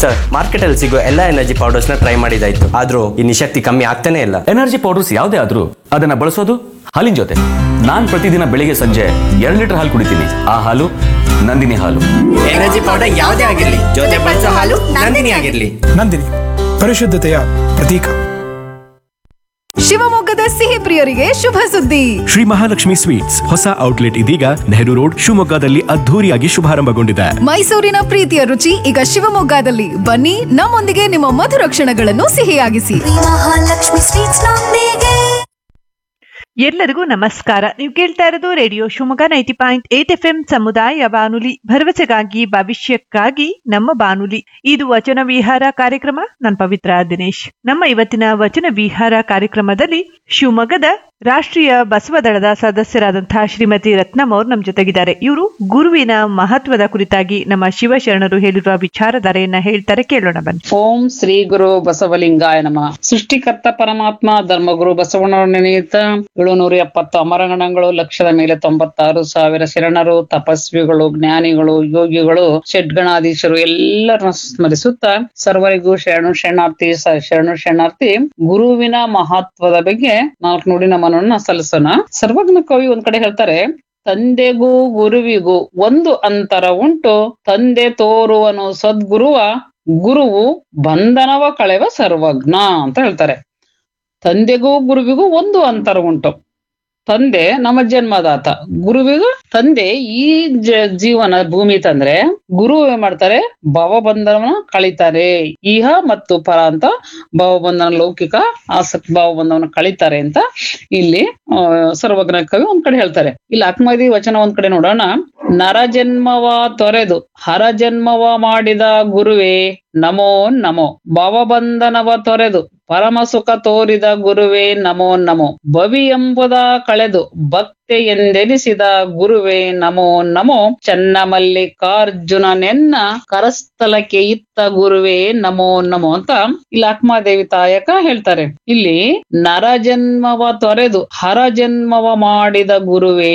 sir market ಅಲ್ಲಿ ಸಿಗೋ ಎಲ್ಲಾ ಎನರ್ಜಿ ಪೌಡರ್ಸ್ ನ ಟ್ರೈ ಮಾಡಿದಾಯ್ತು ಆದ್ರೂ ಈ ನಿಶಕ್ತಿ ಕಮ್ಮಿ ಆಗ್ತಾನೆ ಇಲ್ಲ ಎನರ್ಜಿ ಪೌಡರ್ಸ್ ಯಾವುದೇ ಆದ್ರೂ ಅದನ್ನ ಬಳಸೋದು ಹಾಲಿನ ಜೊತೆ ನಾನ್ ಪ್ರತಿದಿನ ಬೆಳಿಗ್ಗೆ ಸಂಜೆ ಎರಡು ಲೀಟರ್ ಹಾಲು ಕುಡಿತೀನಿ ಆ ಹಾಲು ನಂದಿನಿ ಹಾಲು ಎನರ್ಜಿ ಪೌಡರ್ ಯಾವುದೇ ಆಗಿರ್ಲಿ ಜೊತೆ ಬಳಸೋ ಹಾಲು ನಂದಿನಿ ಆಗಿರ್ಲಿ ನಂದಿನಿ ಪರಿಶುದ್ಧತೆಯ ಪ್ರತೀಕ ಶಿವಮೊಗ್ಗದ ಸಿಹಿ ಪ್ರಿಯರಿಗೆ ಶುಭ ಸುದ್ದಿ ಶ್ರೀ ಮಹಾಲಕ್ಷ್ಮಿ ಸ್ವೀಟ್ಸ್ ಹೊಸ ಔಟ್ಲೆಟ್ ಇದೀಗ ನೆಹರು ರೋಡ್ ಶಿವಮೊಗ್ಗದಲ್ಲಿ ಅದ್ಧೂರಿಯಾಗಿ ಶುಭಾರಂಭಗೊಂಡಿದೆ ಮೈಸೂರಿನ ಪ್ರೀತಿಯ ರುಚಿ ಈಗ ಶಿವಮೊಗ್ಗದಲ್ಲಿ ಬನ್ನಿ ನಮ್ಮೊಂದಿಗೆ ನಿಮ್ಮ ಮಧುರ ಕ್ಷಣಗಳನ್ನು ಸಿಹಿಯಾಗಿಸಿ ಮಹಾಲಕ್ಷ್ಮಿ ಸ್ವೀಟ್ಸ್ ನೊಂದಿಗೆ ಎಲ್ಲರಿಗೂ ನಮಸ್ಕಾರ ನೀವು ಕೇಳ್ತಾ ಇರೋದು radio Shivamogga ninety point eight F M ಸಮುದಾಯ ಬಾನುಲಿ ಭರವಸೆಗಾಗಿ ಭವಿಷ್ಯಕ್ಕಾಗಿ ನಮ್ಮ ಬಾನುಲಿ ಇದು ವಚನ ವಿಹಾರ ಕಾರ್ಯಕ್ರಮ ನಾನು ಪವಿತ್ರ ದಿನೇಶ್ ನಮ್ಮ ಇವತ್ತಿನ ವಚನ ವಿಹಾರ ಕಾರ್ಯಕ್ರಮದಲ್ಲಿ ಶಿವಮೊಗ್ಗದ ರಾಷ್ಟ್ರೀಯ ಬಸವ ದಳದ ಸದಸ್ಯರಾದಂತಹ ಶ್ರೀಮತಿ ರತ್ನಂ ಅವರು ನಮ್ಮ ಜೊತೆಗಿದ್ದಾರೆ ಇವರು ಗುರುವಿನ ಮಹತ್ವದ ಕುರಿತಾಗಿ ನಮ್ಮ ಶಿವಶರಣರು ಹೇಳಿರುವ ವಿಚಾರಧಾರೆಯನ್ನ ಹೇಳ್ತಾರೆ ಕೇಳೋಣ ಬನ್ನಿ ಓಂ ಶ್ರೀ ಗುರು ಬಸವಲಿಂಗಾಯ ನಮಃ ಸೃಷ್ಟಿಕರ್ತ ಪರಮಾತ್ಮ ಧರ್ಮಗುರು ಬಸವಣ್ಣನ ನೆನೆಯುತ್ತ ಏಳುನೂರ ಎಪ್ಪತ್ತು ಅಮರಗಣಗಳು ಲಕ್ಷದ ಮೇಲೆ ತೊಂಬತ್ತಾರು ಸಾವಿರ ಶರಣರು ತಪಸ್ವಿಗಳು ಜ್ಞಾನಿಗಳು ಯೋಗಿಗಳು ಷಡ್ಗಣಾಧೀಶರು ಎಲ್ಲರನ್ನ ಸ್ಮರಿಸುತ್ತ ಸರ್ವರಿಗೂ ಶರಣು ಶರಣಾರ್ಥಿ ಸ- ಶರಣು ಶರಣಾರ್ಥಿ ಗುರುವಿನ ಮಹತ್ವದ ಬಗ್ಗೆ ನಾಲ್ಕು ನುಡಿ ನಮನನ್ನ ಸಲ್ಲಿಸೋಣ ಸರ್ವಜ್ಞ ಕವಿ ಒಂದ್ ಕಡೆ ಹೇಳ್ತಾರೆ ತಂದೆಗೂ ಗುರುವಿಗೂ ಒಂದು ಅಂತರ ಉಂಟು ತಂದೆ ತೋರುವನು ಸದ್ಗುರುವ ಗುರುವು ಬಂಧನವ ಕಳೆವ ಸರ್ವಜ್ಞ ಅಂತ ಹೇಳ್ತಾರೆ ತಂದೆಗೂ ಗುರುವಿಗೂ ಒಂದು ಅಂತರ ಉಂಟು ತಂದೆ ನಮ್ಮ ಜನ್ಮದಾತ ಗುರುವಿಗೂ ತಂದೆ ಈ ಜ- ಜೀವನ ಭೂಮಿ ತಂದ್ರೆ ಗುರು ಏನ್ ಮಾಡ್ತಾರೆ ಭವಬಂಧನವನ್ನ ಕಳಿತಾರೆ ಇಹ ಮತ್ತು ಪರ ಅಂತ ಭವಬಂಧನ ಲೌಕಿಕ ಆಸಕ್ತಿ ಭಾವಬಂಧವನ್ನ ಕಳಿತಾರೆ ಅಂತ ಇಲ್ಲಿ ಆ, ಸರ್ವಜ್ಞ ಕವಿ ಒಂದ್ ಕಡೆ ಹೇಳ್ತಾರೆ ಇಲ್ಲಿ ಆತ್ಮದಿ ವಚನ ಒಂದ್ ಕಡೆ ನೋಡೋಣ ನರಜನ್ಮವ ತೊರೆದು ಹರಜನ್ಮವ ಮಾಡಿದ ಗುರುವೇ ನಮೋ ನಮೋ ಭವಬಂಧನವ ತೊರೆದು ಪರಮ ಸುಖ ತೋರಿದ ಗುರುವೇ ನಮೋ ನಮೋ ಭವಿ ಎಂಬುದ ಕಳೆದು ಭಕ್ತಿ ಎಂದೆನಿಸಿದ ಗುರುವೇ ನಮೋ ನಮೋ ಚನ್ನ ಮಲ್ಲಿಕಾರ್ಜುನನೆನ್ನ ಕರಸ್ಥಲಕ್ಕೆ ಇತ್ತ ಗುರುವೇ ನಮೋ ನಮೋ ಅಂತ ಇಲ್ಲಿ ಆತ್ಮಾದೇವಿ ತಾಯಕ ಹೇಳ್ತಾರೆ ಇಲ್ಲಿ ನರಜನ್ಮವ ತೊರೆದು ಹರಜನ್ಮವ ಮಾಡಿದ ಗುರುವೇ